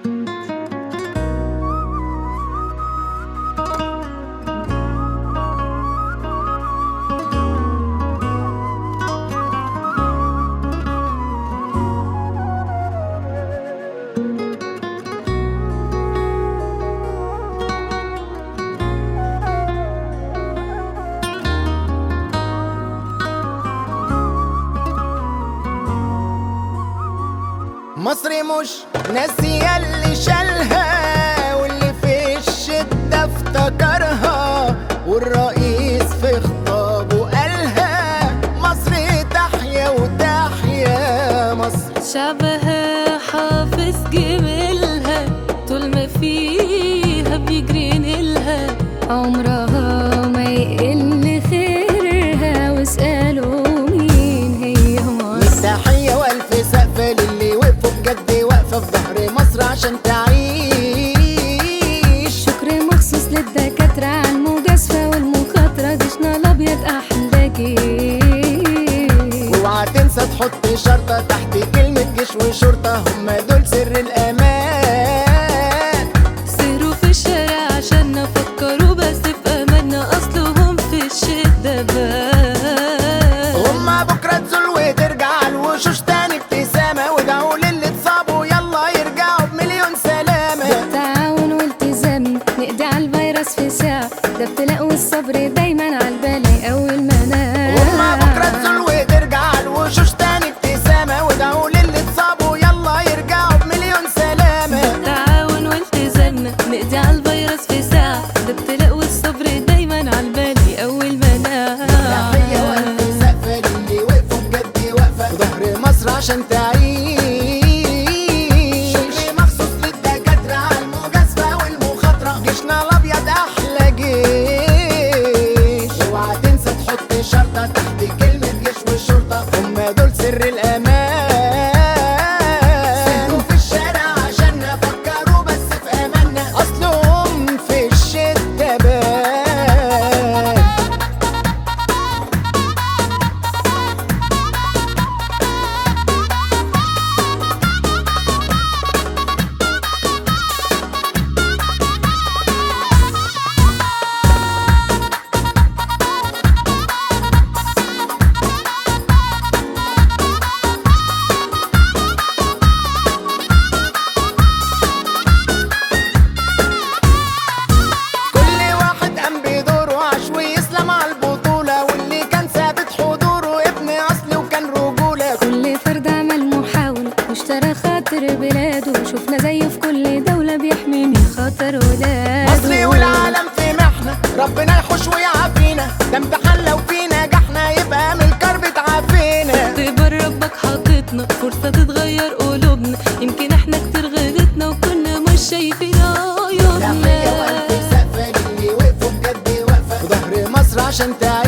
مصر مش ناسية اللي شالها واللي في الشدة افتكرها والرئيس في خطابه قالها مصر تحيا وتحيا مصر شعبها حافظ جميلها طول ما فيها بيجري نيلها عمرها ما يقل خيرها واسألوا مين هي مصر تحية وألف سقفة للي وقفوا بجد واقفة في ظهر مصر عشان تعيش شكر مخصوص للدكاترة على المجازفة والمخاطرة جيشنا الأبيض أحلى جيش اوعى تنسى تحط شرطة تحت كلمة جيش وشرطة هم دول سر الأمان سيروا في الشارع عشان نفكروا بس في أملنا أصلهم في الشدة بان هما بكرة تزول وترجع الوشوش تاني ابتسامة وادعوا للي اتصابوا يلا يرجعوا بمليون سلامة تعاون والتزام نقضي على الفيروس في ساعة ده ابتلاء والصبر دايما على البلاء أول ما هما بكرة نام تزول وترجع الوشوش تاني ابتسامة وادعوا للي اتصابوا يلا يرجعوا بمليون سلامة تعاون والتزام نقضي على الفيروس في ساعة ده ابتلاء والصبر دايما على البلاء أول ما تحية نام وألف سقفة للي وقفوا بجد واقفة في ظهر مصر عشان تعيش شكر مخصوص للدكاترة على المجازفة والمخاطرة جيشنا الأبيض أحلى جيش اوعى تنسى تحط شرطة تحت كلمة جيش والشرطة هما دول سر الأمان سيروا في الشارع عشان نفكروا بس في أملنا أصلهم في الشدة بان كل واحد قام بدوره عاش ويسلم على البطولة واللي كان ثابت حضوره ابن أصل وكان رجولة كل فرد عمل محاولة واشترى خاطر بلاده شفنا زيه في كل دولة بيحمي من خطر ولاده مصر والعالم في محنة ربنا يحوش ويعافينا ده امتحان لو في نجحنا يبقى من الكرب اتعافينا اختبار ربك حاططنا فرصة تتغير قلوبنا يمكن احنا كتير غلطنا وكنا مش شايفين تحية عيوبنا وألف سقفة للي وقفوا بجد واقفة في ظهر مصر عشان تعيش